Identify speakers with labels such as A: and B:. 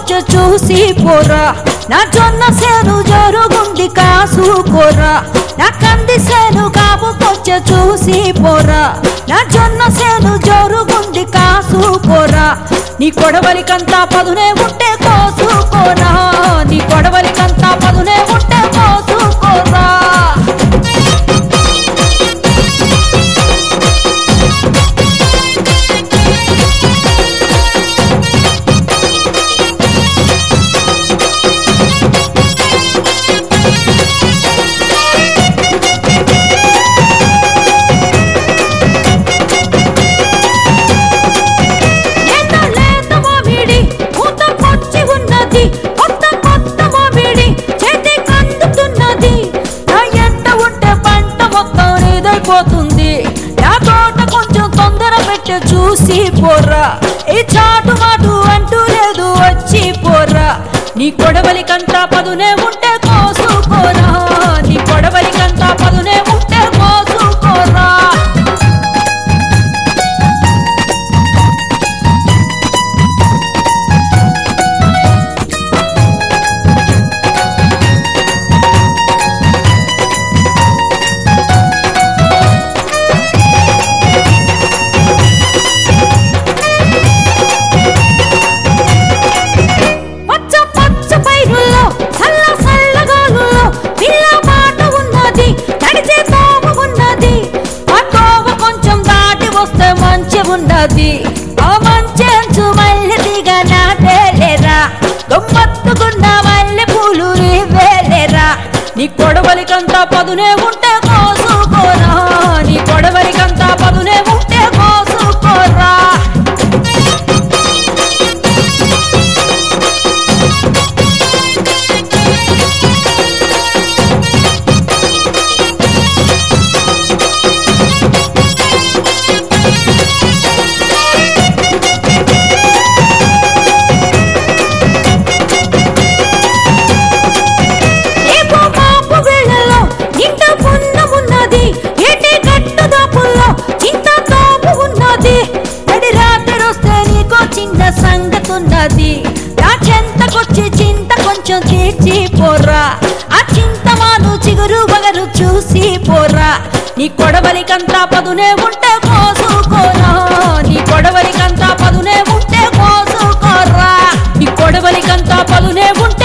A: కొంచెం చూసి పోరా నా జొన్న సేను జరుగుంది కాసుకోరా నా కంది సేను కాపు కొంచెం చూసి పోరా నా జొన్న సేను జరుగుంది కాసుకోరా నీ కొడవలికంతా పదునే ఉంటే కోసుకోరా నీ కొడవలికంతా పదునే ఉంటే కోసుకోరా లేత లేత మామిడి పూత పొచ్చి ఉన్నది కొత్త కొత్త మామిడి చేతి కందుతున్నది నా ఎంట ఉంటే పంట మొత్తం నీదైపోతుంది నా తోట కొంచెం తొందర పెట్టి చూసి పోరా ఈ చాటు మాటు అంటూ లేదు వచ్చి పోరా నీ కొడవలికంతా పదునే ఉంటే కోసుకోరా నీ కొడవలికంతా పదునే ఉంటే కోసుకోరా పచ్చ పచ్చ పైరుల్లో చల్ల చల్లగాలుల్లో పిల్ల మాట ఉన్నది నడిచే తోవ ఉన్నది ఆ తోవ కొంచెం దాటి వస్తే మంచి ఉన్నది ఆ మంచి అంచు మల్లె దిగ నాటేలేరా గమ్మత్తుకున్న మల్లె పూలు వేలేరా నీ కొడవలికంతా పదునే ఉంటే కోసుకోరా నీ కొడవలికంతా పదునే ఉంటే కోసుకోరా రేపు మాపు వేళలో నిండా పున్నమున్నది ఏటి గట్టు దాపుల్లో చింత తాపు ఉన్నది తడి రాత్రి వస్తే నీకో చిన్న సంగతున్నది నా చెంతకొచ్చి చింత కొంచెం తీర్చి పోరా ఆ చింతమాను చిగురు బగరు చూసి పోరా నీ కొడవలికంతా పదునే ఉంటే కోసుకోరా నీ కొడవలికంతా పదునే ఉంటే కోసుకోరా నీ కొడవలికంతా పదునే ఉంటే